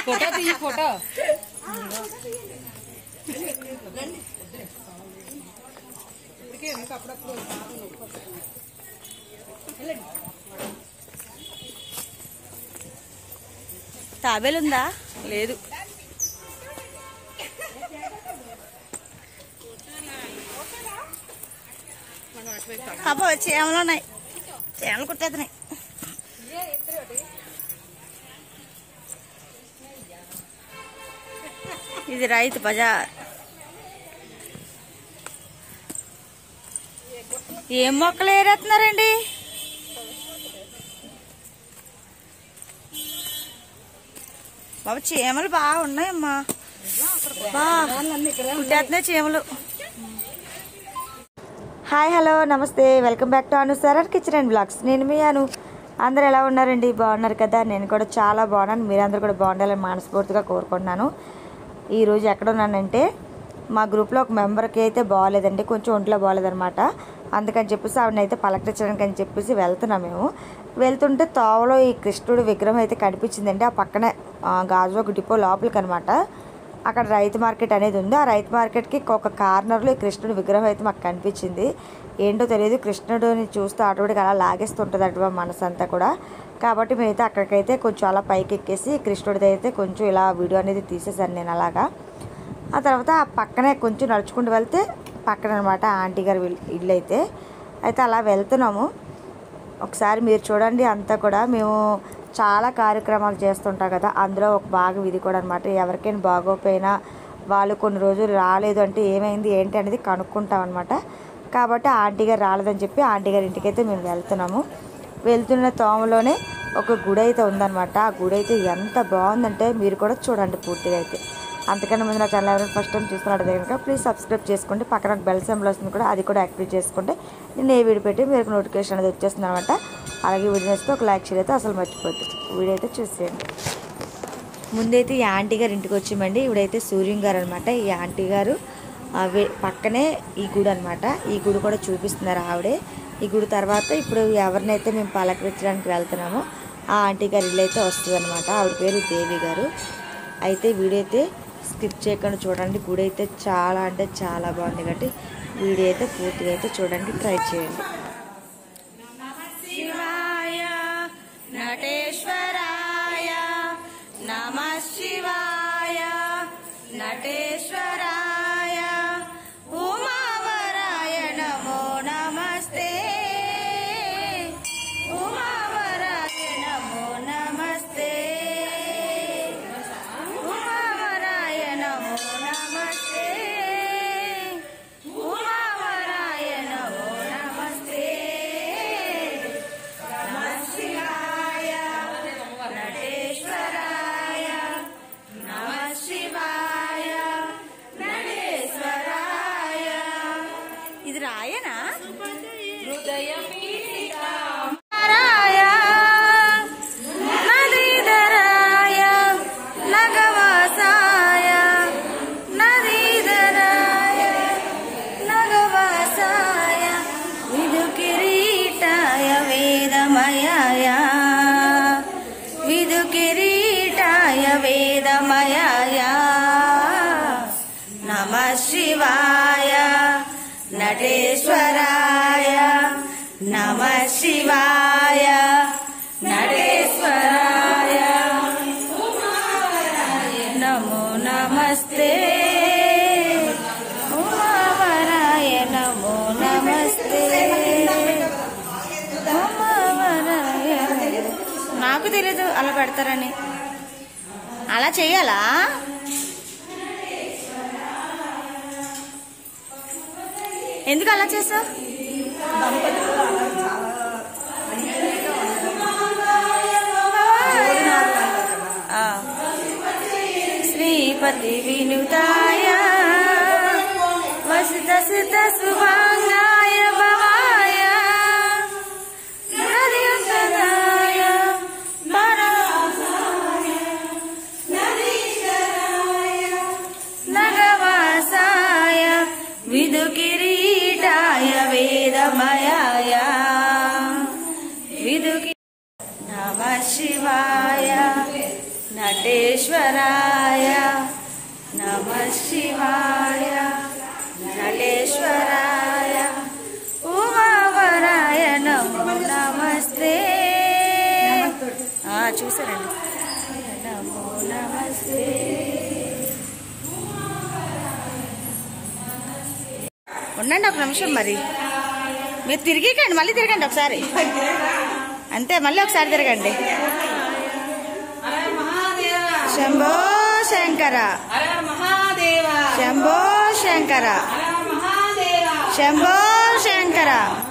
Photo తీయి photo తాబేలు ఉందా లేదు అబ్బో చీమలు ఉన్నాయి చీమలు కుట్టేస్తున్నాయి ఇది రైతు బజార్ ఏం మొక్కలు ఏరేస్తున్నారండి బాబు చీమలు బాగా ఉన్నాయమ్మా బా కుట్టేస్తున్నాయి చీమలు హాయ్ హలో నమస్తే welcome back to Anu sir kitchen and blogs నేను మీ అను అందరు ఎలా ఉన్నారండి బాగున్నారు కదా నేను కూడా చాలా బాగున్నాను మీరందరూ కూడా బాగుండాలని మనస్ఫూర్తిగా కోరుకుంటున్నాను ఈరోజు ఎక్కడ ఉన్నానంటే మా గ్రూప్లో ఒక మెంబర్కి అయితే బాగాలేదండి కొంచెం ఒంట్లో బాగాలేదనమాట అందుకని చెప్పేసి ఆవిడని అయితే పలకరించడానికి అని చెప్పేసి వెళ్తున్నాం మేము వెళ్తుంటే తోవలో ఈ కృష్ణుడు విగ్రహం అయితే కనిపించిందండి ఆ పక్కనే ఆ, గాజువాక డిపో లోపలికి అనమాట అక్కడ రైతు మార్కెట్ అనేది ఉంది ఆ రైతు మార్కెట్కి ఒక కార్నర్లో ఈ కృష్ణుడి విగ్రహం అయితే మాకు కనిపించింది ఏంటో తెలియదు కృష్ణుడిని చూస్తూ ఆటోడికి అలా లాగేస్తుంటుంది అటు మనసు అంతా కూడా కాబట్టి మేమైతే అక్కడికైతే కొంచెం అలా పైకి ఎక్కేసి కృష్ణుడిది అయితే కొంచెం ఇలా వీడియో అనేది తీసేసాను నేను అలాగా ఆ తర్వాత ఆ పక్కనే కొంచెం నడుచుకుంటూ వెళ్తే పక్కన అనమాట ఆంటీ గారి ఇల్- ఇల్లు అయితే అయితే అలా వెళ్తున్నాము ఒకసారి మీరు చూడండి అంతా కూడా మేము చాలా కార్యక్రమాలు చేస్తుంటాం కదా అందులో ఒక భాగం ఇది కూడా అనమాట ఎవరికైనా బాగోపోయినా వాళ్ళు కొన్ని రోజులు రాలేదు అంటే ఏమైంది ఏంటి అనేది కనుక్కుంటాం అనమాట కాబట్టి ఆ ఆంటీ గారు రాలేదని చెప్పి ఆంటీ గారి ఇంటికి అయితే మేము వెళ్తున్నాము వెళ్తున్న తోమలోనే ఒక గుడి అయితే ఉందన్నమాట ఆ గుడి అయితే ఎంత బాగుందంటే మీరు కూడా చూడండి పూర్తిగా అయితే అంతకన్నా ముందు నా ఛానల్ ఎవరైనా ఫస్ట్ టైం చూస్తున్నట్టు కనుక ప్లీజ్ సబ్స్క్రైబ్ చేసుకోండి పక్కన బెల్ సింబల్ వస్తుంది కూడా అది కూడా యాక్టివేట్ చేసుకుంటే నేను ఏ వీడియో పెట్టి మీకు నోటిఫికేషన్ అనేది వచ్చేస్తుంది అనమాట అలాగే వీడియో నేస్తే ఒక లైక్ షేర్ అయితే అసలు మర్చిపోద్దు వీడియో అయితే చూసేయండి ముందైతే ఈ ఆంటీ గారు ఇంటికి వచ్చామండి ఇవిడైతే సూర్యం గారు అనమాట ఈ ఆంటీ గారు ఆ వే- పక్కనే ఈ గుడి అనమాట ఈ గుడి కూడా చూపిస్తున్నారు ఆవిడే ఈ గుడి తర్వాత ఇప్పుడు ఎవరినైతే మేము పలకరించడానికి వెళ్తున్నామో ఆ ఆంటీ గారి ఇల్లు అయితే వస్తుంది అనమాట ఆవిడ పేరు దేవి గారు అయితే వీడియో అయితే స్కిప్ చేయకుండా చూడండి గుడి అయితే చాలా అంటే చాలా బాగుంది కాబట్టి వీడియో అయితే పూర్తిగా అయితే చూడడానికి ట్రై చేయండి శివాయ నటేశ్వరాయ నమ శివాయ నటేశ్వరాయ ఉమావరాయ నమో నమస్తే ఉమావరాయ నమో నమస్తే ఉమావరాయ నమో నమస్తే ఉమావరాయ నమో నమస్తే నమ శివాయ నటేశ్వరాయ నమ శివాయ నటేశ్వరాయ ఇది రాయనా రాయ నదీధరాయ నగవాసాయ నదీధరాయ నగవాసాయ విధు కిరీటాయ వేదమయాయ విధు కిరీటాయ వేదమయాయ నమ శివాయ నటేశ్వరాయ నమ శివాయ నటేశ్వరాయ నమో నమస్తే ఉమావరాయ నమో నమస్తే ఉమావరాయ నాకు తెలీదు అలా పెడతారని అలా చెయ్యాలా ఎందుకు అలా చేసావు శ్రీపతి వినుతాయ వసిత సిత శుభాంగాయ భవాయ నదియుతదాయ పరమాయ నగవాసాయ విధు కిరీటాయ వేదమయాయ విధు కి- నమ శివాయ నటేశ్వరాయ విఘ్నేశ్వరాయ నమ శివాయ నలేశ్వరాయ ఉమావరాయ నమో నమస్తే ఆ, చూసారండి నమో నమస్తే ఉండండి ఒక నిమిషం మరి మీరు తిరిగికండి మళ్ళీ తిరగండి ఒకసారి అంతే మళ్ళీ ఒకసారి తిరగండి శంభో శంకర శంభో శంకర శంభో శంకర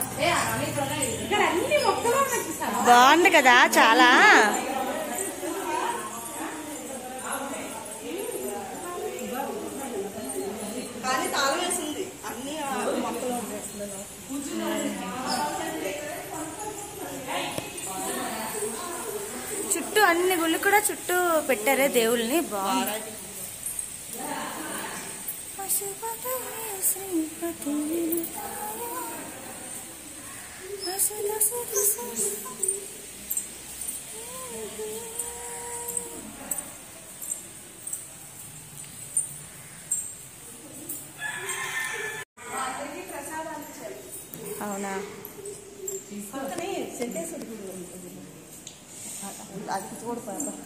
బాగుంది కదా చాలా కానీ తాళం వేసింది అన్ని ఆ మొక్కలు చుట్టూ అన్ని గుళ్ళు కూడా చుట్టూ పెట్టారే దేవుల్ని బాగుంది అవునా పక్కనే సెంటేశ్వరి గుడి ఉంటుంది అది కూడా ఫస్ట్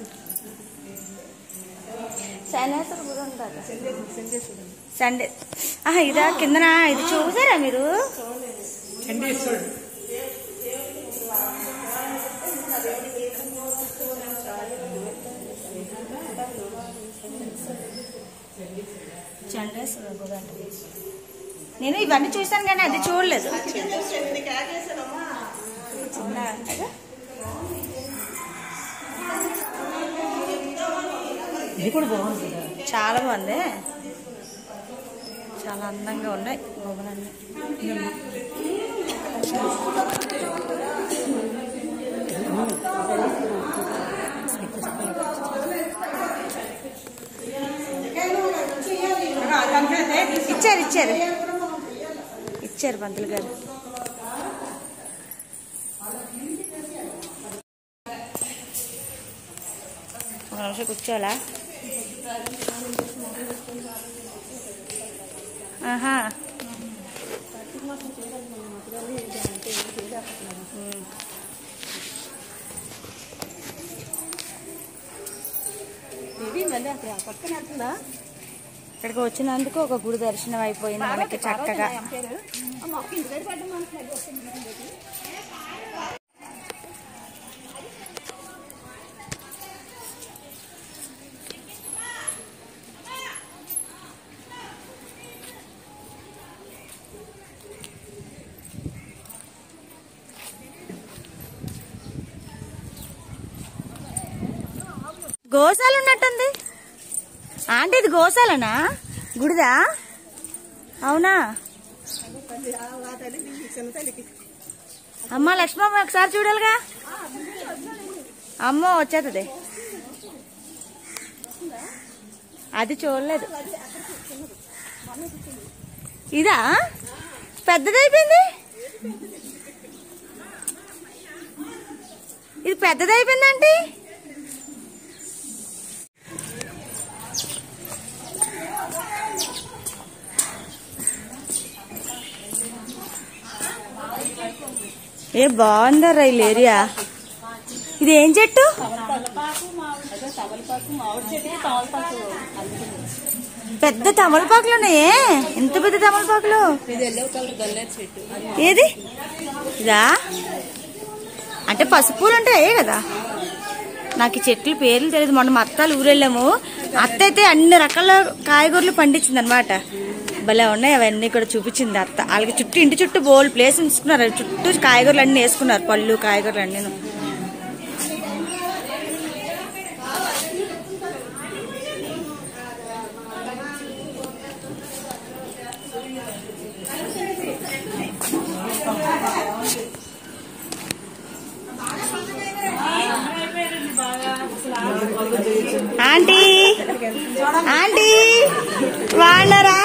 శనేశ్వర గుడి ఉంటుంది సెంటేశ్వరి సండే ఆహా ఇదా కిందన ఇది చూసారా మీరు చండేశ్వర గుడి అంటే నేను ఇవన్నీ చూసాను కానీ అది చూడలేదు సెంటేశ్వరి కాకేసానమ్మా చిన్న కదా? ఇది కూడా బాగుంది చాలా బాగుంది చాలా అందంగా ఉన్నాయి భవనాన్ని ఇచ్చారు ఇచ్చారు ఇచ్చారు పంతులు గారు ఒక నిమిషం కూర్చోవాలా ఆహా ఉమ్. ఇది మళ్ళీ అక్కడ పక్కన వెళ్తుందా ఇక్కడికి వచ్చినందుకు ఒక గుడి దర్శనం అయిపోయింది మనకి చక్కగా గోశాల ఉన్నట్టుంది ఆంటీ ఇది గోశాలనా గుడిదా అవునా అమ్మ లక్ష్మమ్మ ఒకసారి చూడాలిగా అమ్మో వచ్చేస్తుంది అది చూడలేదు ఇదా పెద్దదైపోయింది ఇది పెద్దదైపోయిందంటే ఏ బాగుందా రైలు ఏరియా ఇది ఏం చెట్టు పెద్ద తమలపాకులు ఉన్నాయే ఎంత పెద్ద తమలపాకులు ఇది ఎల్లో కలర్ గల్లేరు చెట్టు ఏది ఇదా అంటే పసుపు పూలు ఉంటాయే కదా నాకు ఈ చెట్ల పేర్లు తెలియదు మొన్న మా అత్తాలు ఊరెళ్ళాము అత్త అయితే అన్ని రకాల కాయగూరలు పండించింది అనమాట భలే ఉన్నాయి అవన్నీ కూడా చూపించింది అత్త వాళ్ళకి చుట్టూ ఇంటి చుట్టూ బోల్ ప్లేస్ ఉంచుకున్నారు చుట్టూ కాయగూరలు అన్ని వేసుకున్నారు పళ్ళు కాయగూరలు అన్నీ ఆంటీ ఆంటీ బాగున్నారా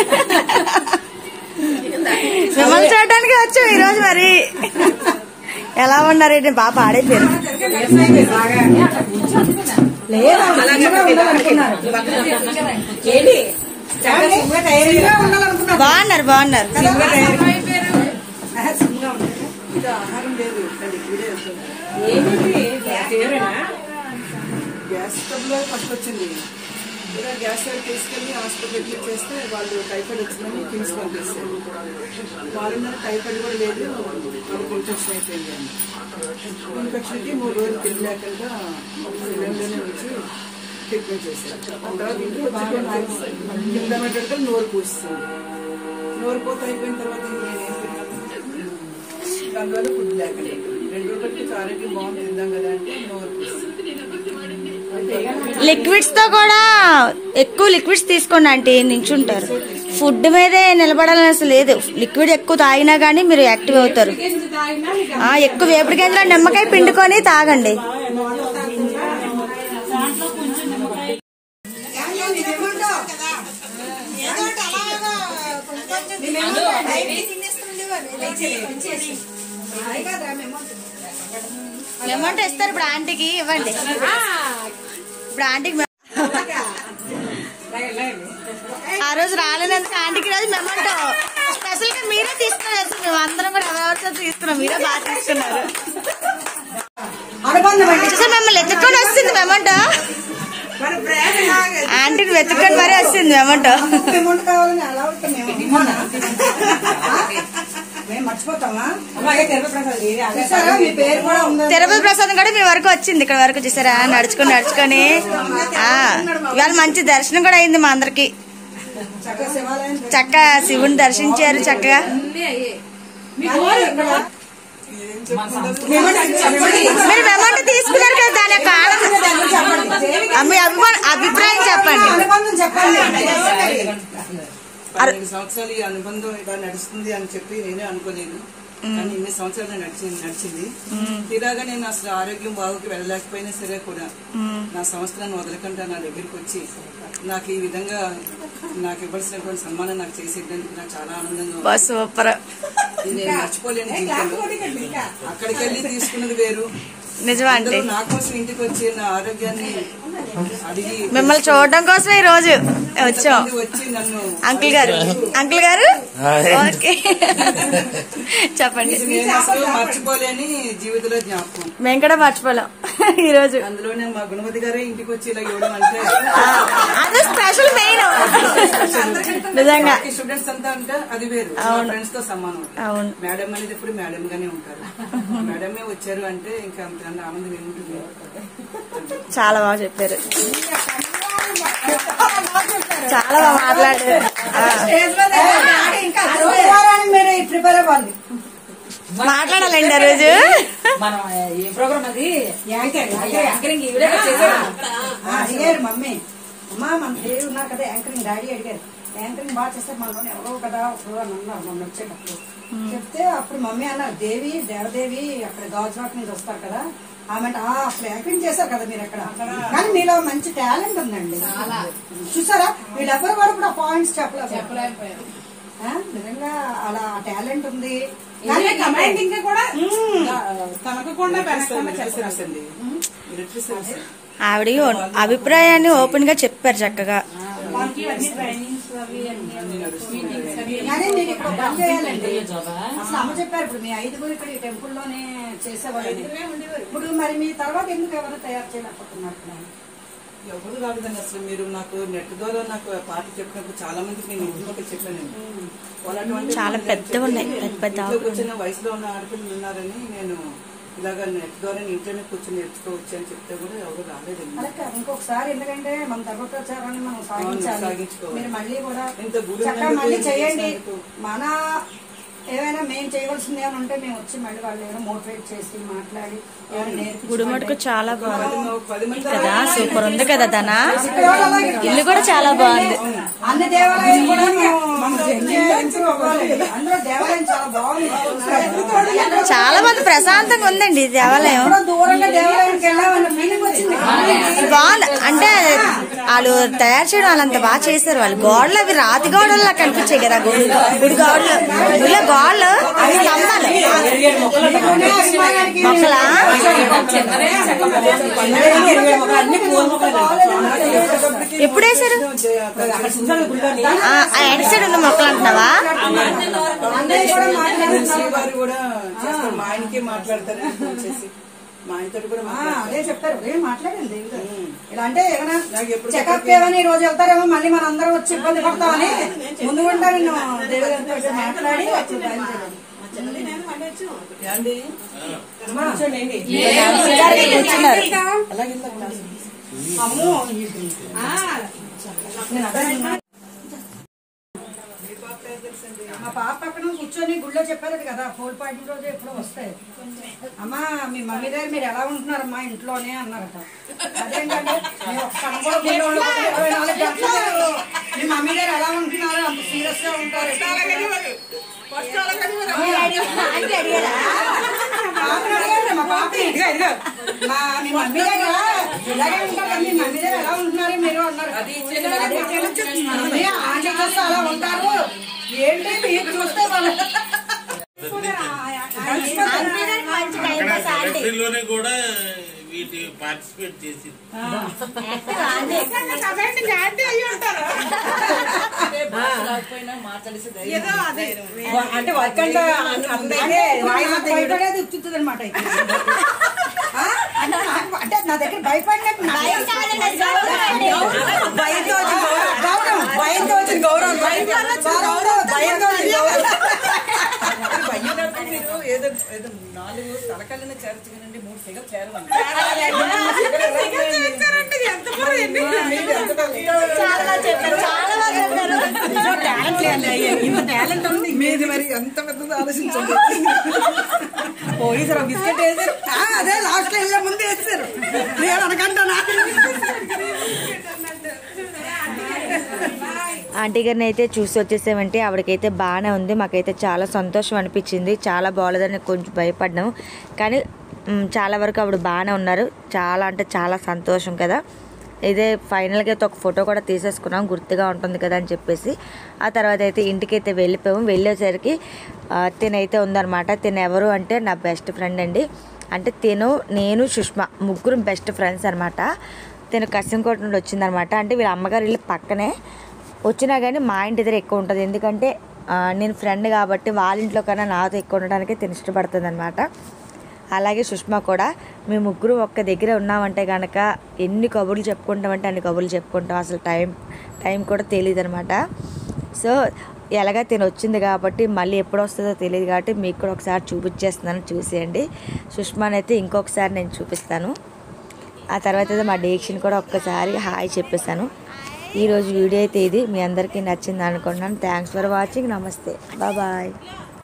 మిమ్మల్ని చూడడానికి వచ్చాం ఈరోజు మరి ఎలా ఉన్నారేంటి బాగా పాడైపోయారు లేదా సిమ్గా ఉండాలనుకున్నారు ఏంటి సిమ్గా తయారీగా ఉండాలనుకున్నారు బాగున్నారు బాగున్నారు సిమ్గా తయారీ ఆహా, సిమ్గా ఉండాలి ఇది ఆహారం లేదు ఇక్కడ లిక్విడే వస్తుంది ఏంటి ఫేవరేనా గ్యాస్ స్టవ్లో ఫస్ట్ వచ్చింది ఇలా గ్యాస్ స్టవ్ తీసుకెళ్ళి హాస్పిటల్కి చేస్తే వాళ్ళు టైఫాయిడ్ వచ్చిందని కిమ్స్ పంపిస్తారు వాళ్ళందరూ టైఫాయిడ్ కూడా లేదు వాళ్ళకి ఇన్ఫెక్షన్ అయిపోయింది అని ఇన్ఫెక్షన్కి మూడు రోజులు తినలేకుండా సిలిండర్ని వచ్చి ట్రీట్మెంట్ చేశారు ఆ తర్వాత ఇంటికి వచ్చి కిలోమీటర్కి నోరు పూస్తుంది నోరు పూత అయిపోయిన తర్వాత ఇంక నేనేం తిన్నాను అందువల్ల ఫుడ్ లేకుండా రెండు రోజులకి ఆరోగ్యం బాగుంది తిందాం కదా అంటే నోరు పూస్తుంది లిక్విడ్స్ తో కూడా ఎక్కువ లిక్విడ్స్ తీసుకోండి అంటే నించుంటారు ఫుడ్ మీదే నిలబడాలని అసలు లేదు లిక్విడ్ ఎక్కువ తాగినా గానీ మీరు యాక్టివ్ అవుతారు ఆ, ఎక్కువ వేపుడు గింజలో నిమ్మకాయ పిండుకొని తాగండి అమౌంట్ ఇస్తారు ఇప్పుడు ఆంటీకి ఇవ్వండి ఇప్పుడు ఆంటీకి మె- ఆ రోజు రాలేనందుకు ఆంటీకి రోజు మెమంటో స్పెషల్ గా మీరే తీసుకున్నారు మేము అందరం కూడా ఎవరెవరితో తీసుకున్నాం మీరే బాగా తీసుకున్నారు అనుబంధం అండి చూసా మిమ్మల్ని ఎత్తుకొని వస్తుంది మెమంటో మన ప్రేమ లాగా ఆంటీని వెతుక్కొని మరీ వస్తుంది మెమంటో అమౌంట్ కావాలని అలా ఉంటాం మేము అవునా? ఆ? మేము మర్చిపోతామా చూసారా మీ పేరు కూడా ఉందా తిరుపతి ప్రసాదం కూడా మీ వరకు వచ్చింది ఇక్కడ వరకు చూసారా నడుచుకొని నడుచుకొని ఆ ఇవాళ మంచి దర్శనం కూడా అయింది మా అందరికి చక్కగా శివాలయం చక్కగా శివుని దర్శించారు చక్కగా మీరు మెమంటో తీసుకున్నారు కదా దాని యొక్క ఆనందం ఆ, మీ అభిమా- అభిప్రాయం చెప్పండి అనుబంధం చెప్పండి పన్నెండు సంవత్సరాలు ఈ అనుబంధం ఇలా నడుస్తుంది అని చెప్పి నేనే అనుకోలేదు కానీ ఇన్ని సంవత్సరాలు నడిచింది నడిచింది తీరాగా నేను అసలు ఆరోగ్యం బాగుకి వెళ్ళలేకపోయినా సరే కూడా నా సంస్థలను వదలకుండా నా దగ్గరికి వచ్చి నాకు ఈ విధంగా నాకు ఇవ్వాల్సినటువంటి సన్మానం నాకు చేసేటందుకు నాకు చాలా ఆనందంగా ఉంది బా సూపర్ ఇది నేను మర్చిపోలేని జీవితంలో అక్కడికి వెళ్ళి తీసుకున్నది వేరు నిజమా అంటే అందరూ నా కోసం ఇంటికి వచ్చి నా ఆరోగ్యాన్ని అడిగి మిమ్మల్ని చూడడం కోసమే ఈ రోజు వచ్చాం ఇంతమంది వచ్చి నన్ను అంకుల్ గారు అంకుల్ గారు ఓకే చెప్పండి ఇది నేను అసలు మర్చిపోలేని జీవితంలో జ్ఞాపకం మేము కూడా మర్చిపోలేం ఈ రోజు అందులోనే మా గుణవతి గారే ఇంటికి వచ్చి ఇలా ఇవ్వడం అంటే అది స్పెషల్ మెయిన్ నిజంగా స్టూడెంట్స్ అంతా అంటే అది వేరు ఫ్రెండ్స్ తో సమానం అవును మేడం అనేది ఎప్పుడు మేడం గానే ఉంటారు మేడమే వచ్చారు అంటే ఇంకా అంతకన్నా ఆనందం ఏముంటుంది చాలా బాగా చెప్పారు చాలా బాగా మాట్లాడారు ఆ, ఇంకా శుక్రవారానికి మీరు ప్రిపేర్ అవ్వాలి మాట్లాడాలండి ఆ రోజు మనం ఏ ప్రోగ్రామ్ అది యాంకర్ యాంకరింగ్ ఈవిడే చేశారు ఆ, అడిగారు మమ్మీ అమ్మా మన దేవుడు ఉన్నారు కదా యాంకరింగ్ డాడీ అడిగారు యాంకరింగ్ బాగా చేస్తారు మనలో ఎవరో కదా ఒకరు అని అన్నారు మొన్న వచ్చేటప్పుడు చెప్తే అప్పుడు మమ్మీ అన్నారు దేవి దేవదేవి అక్కడ గాజువాక నుంచి వస్తారు కదా ఆమె అంటే, "ఆ, అప్పుడు యాంకరింగ్ చేశారు కదా మీరు అక్కడ కానీ మీలో మంచి టాలెంట్ ఉందండి చూసారా వీళ్ళెవ్వరు కూడా ఇప్పుడు ఆ పాయింట్స్ చెప్పలేదు ఆ, నిజంగా అలా టాలెంట్ ఉంది కానీ కమాండింగ్ కూడా మ్మ్. తనకు కూడా వెనకుండా మిలిటరీ చెప్పారు సర్వీస్ అండి మిలిటరీ సర్వీస్ ఆవిడ అభిప్రాయాన్ని ఓపెన్ గా చెప్పారు చక్కగా మనకి అన్ని ట్రైనింగ్స్ అవి అన్ని మీటింగ్స్ అవి కానీ మీరు ఇక్కడ పని చేయాలండి అసలు అమ్మ చెప్పారు ఇప్పుడు మీ ఐదుగురు ఇక్కడ ఈ టెంపుల్ లోనే చేసేవాళ్ళని ఇప్పుడు మరి మీ తర్వాత ఎందుకు ఎవరు తయారు చేయలేకపోతున్నారు ఎవరు రాలేదండి అసలు మీరు నాకు నెట్ ద్వారా నాకు ఆ పాట చెప్పినప్పుడు చాలా మందికి నేను ఇంట్లో చెప్పాను వాళ్ళు అటువంటి చాలా పెద్దవి ఉన్నాయి, పెద్ద పెద్ద ఇంట్లో ఆకులు కూర్చున్న వయసులో ఉన్న ఆడపిల్లలు ఉన్నారని నేను ఇలాగ నెట్ ద్వారా ఇంట్లోనే కూర్చొని నేర్చుకోవచ్చు అని చెప్తే కూడా ఎవరు రాలేదండి అలా కాదు, ఇంకొకసారి ఎందుకంటే మన ధర్మప్రచారాన్ని మనం సాగించాలి సాగించుకోవాలి. మీరు మళ్ళీ కూడా ఇంత గుడి చక్కగా ఉన్నందుకు, మళ్ళీ ఇంత చేయండి చేసినందుకు. మన ఏమైనా మేము చేయవలసింది ఏమైనా ఉంటే మేము వచ్చి మళ్ళీ వాళ్ళు ఏమైనా మోటివేట్ చేసి మాట్లాడి ఏమైనా నేర్పించి గుడి మటుకు చాలా బాగుంది పది మ- పది మంది కదా సూపర్ ఉంది కదా తన ఇక్కడ వాళ్ళు అలాగే ఇల్లు కూడా చాలా బాగుంది అన్ని దేవాలయాలు కూడా మేము improve అవ్వాలి. అందులో దేవాలయం చాలా బాగుంది చాలా మంది ప్రశాంతంగా ఉందండి ఈ దేవాలయం ఎక్కడో దూరంగా దేవాలయానికి వెళ్ళామన్న ఫీలింగ్ వచ్చింది బాగుంది అంటే వాళ్ళు తయారు చేయడం వాళ్ళంత బాగా చేశారు వాళ్ళు గోడలు అవి రాతి గోడల్లా కనిపించాయి కదా గుడి గుడి గోడలు గుడిలో గోడలు అవి స్తంభాలు మొక్కలా ఎప్పుడు వేశారు ఆ, ఆ ఎడ్ సైడ్ ఉన్న మొక్కలు అంటున్నావా వారు కూడా చేస్తారు మా ఆయనకే మాట్లాడతారు ఫోన్ చేసి మా ఆయనతో కూడా ఆ, మాట్లాడతారు అదే చెప్తారు ఏం మాట్లాడండి దేవి గారు. ఇలా అంటే ఏమైనా నాకు ఎప్పుడు చెకప్ ఏమని ఈ రోజు వెళ్తారేమో మళ్ళీ మన అందరం వచ్చి ఇబ్బంది పడతామని ముందు ఉంటా నేను దేవి గారితో మాట్లాడి అప్పుడు బయలుదేరాను. యాండి కూర్చున్నారు అలాగే ఇందా క్లాస్. అమ్మో నేను అదే అన్నా. మా పాప పక్కన కూర్చొని గుళ్ళో చెప్పారు కదా ఫోర్ పార్టీ రోజు ఎప్పుడో వస్తాయి అమ్మా మీ మమ్మీ దగ్గర మీరు ఎలా ఉంటున్నారమ్మా ఇంట్లోనే అన్నారట అదేంటంటే మేము ఒక్క క్షణం కూడా గుళ్ళో ఉండకపోతే ఇరవై నాలుగు గంటలు మీరు మీ మమ్మీ దగ్గర ఎలా ఉంటున్నారు అంత సీరియస్ గా ఉంటారు పాపని అడగండి, మా పాపని. మా మీ మమ్మీ దగ్గర ఇలాగే ఉంటారు కదా, మీ మమ్మీ దగ్గర ఎలా ఉంటున్నారు మీరు అన్నారు మమ్మీ ఆంటీ చూస్తే అలా ఉంటారు ఏంటి మీరు చూస్తే వాళ్ళు లోనే కూడా వీటి పార్టిసిపేట్ చేసి అంటే వర్క్ అంటే భయపడేది ఉత్తుతుంది అనమాట అంటే నా దగ్గర భయపడినట్టు భయంతో వచ్చిన గౌరవం భయంతో వచ్చిన గౌరవం గౌరవం భయంతో వచ్చిన గౌరవం భయనప్పుడు మీరు ఏదో ఏదో నాలుగు తలకల్లిన చేర్చగలండి మూడు ఫిగర్ చేరవండి ఇంత టాలెంట్ ఉంది మీది మరి ఎంత పెద్దది ఆలోచించండి పోలీసులు బిస్కెట్ వేసారు ఆ, అదే లాస్ట్ లో వెళ్ళే ముందు వేసారు నేను అనకంటానా ఆంటీ గారిని అయితే చూసి వచ్చేసామంటే ఆవిడకైతే బాగానే ఉంది మాకైతే చాలా సంతోషం అనిపించింది చాలా బాగోలేదని కొంచెం భయపడ్డాము కానీ మ్, చాలా వరకు ఆవిడ బాగానే ఉన్నారు చాలా అంటే చాలా సంతోషం కదా ఇదే ఫైనల్గా అయితే ఒక ఫోటో కూడా తీసేసుకున్నాం గుర్తుగా ఉంటుంది కదా అని చెప్పేసి ఆ తర్వాత అయితే ఇంటికి అయితే వెళ్ళిపోయాము వెళ్ళేసరికి ఆ, తినైతే ఉందన్నమాట తిన ఎవరు అంటే నా బెస్ట్ ఫ్రెండ్ అండి అంటే తిను నేను సుష్మా ముగ్గురు బెస్ట్ ఫ్రెండ్స్ అనమాట తిను కసింకోట నుండి వచ్చిందనమాట అంటే వీళ్ళ అమ్మగారి ఇల్లు పక్కనే వచ్చినా కానీ మా ఇంటి దగ్గర ఎక్కువ ఉంటుంది ఎందుకంటే ఆ, నేను ఫ్రెండ్ కాబట్టి వాళ్ళ ఇంట్లో కన్నా నాతో ఎక్కువ ఉండడానికి తిని ఇష్టపడుతుంది అనమాట అలాగే సుష్మా కూడా మేము ముగ్గురు ఒక్క దగ్గర ఉన్నామంటే కనుక ఎన్ని కబుర్లు చెప్పుకుంటామంటే అన్ని కబుర్లు చెప్పుకుంటాం అసలు టైం టైం కూడా తెలియదు అనమాట సో ఎలాగా తిని వచ్చింది కాబట్టి మళ్ళీ ఎప్పుడు వస్తుందో తెలియదు కాబట్టి మీకు కూడా ఒకసారి చూపించేస్తున్నాను చూసేయండి సుష్మాని అయితే ఇంకొకసారి నేను చూపిస్తాను ఆ తర్వాత అయితే మా డేక్షన్ కూడా ఒక్కసారి హాయ్ చెప్పేశాను ఈరోజు వీడియో అయితే ఇది మీ అందరికీ నచ్చింది అనుకుంటున్నాను థ్యాంక్స్ ఫర్ వాచింగ్ నమస్తే బాయ్